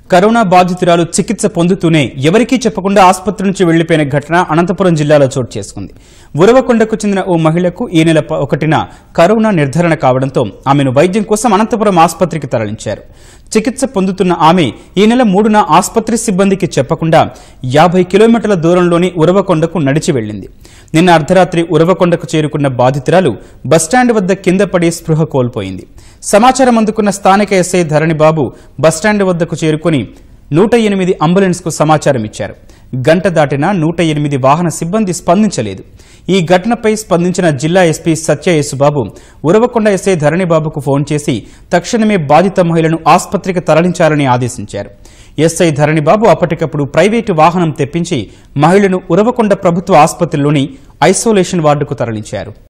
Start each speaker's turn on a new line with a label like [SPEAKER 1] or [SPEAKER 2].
[SPEAKER 1] corona బాధితురాలు చికిత్స పొందుతూనే ఎవరికీ చెప్పకుండా ఆసుపత్రి నుంచి వెళ్లిపోయిన ఘటన అనంతపురం జిల్లాలో చోటు చేసుకుంది ఉరవకొండకు చెందిన ఓ మహిళకు ఈ నెల ప- ఒకటిన కరోనా నిర్ధారణ కావడంతో ఆమెను వైద్యం కోసం అనంతపురం ఆసుపత్రికి తరలించారు చికిత్స పొందుతున్న ఆమె ఈ నెల మూడున ఆసుపత్రి సిబ్బందికి చెప్పకుండా యాభై కిలోమీటర్ల దూరంలోని ఉరవకొండకు నడిచి వెళ్లింది నిన్న అర్ధరాత్రి ఉరవకొండకు చేరుకున్న బాధితురాలు బస్టాండ్ వద్ద కింద పడి స్పృహ కోల్పోయింది సమాచారం అందుకున్న స్థానిక ఎస్ఐ ధరణిబాబు బస్టాండ్ వద్దకు చేరుకుని నూట ఎనిమిది అంబులెన్స్ కు సమాచారం ఇచ్చారు గంట దాటినా నూట ఎనిమిది వాహన సిబ్బంది స్పందించలేదు ఈ ఘటనపై స్పందించిన జిల్లా ఎస్పీ సత్య యేసుబాబు ఉరవకొండ ఎస్ఐ ధరణిబాబుకు ఫోన్ చేసి తక్షణమే బాధిత మహిళను ఆసుపత్రికి తరలించాలని ఆదేశించారు ఎస్ఐ ధరణిబాబు అప్పటికప్పుడు ప్రైవేటు వాహనం తెప్పించి మహిళను ఉరవకొండ ప్రభుత్వ ఆసుపత్రిలోని ఐసోలేషన్ వార్డుకు తరలించారు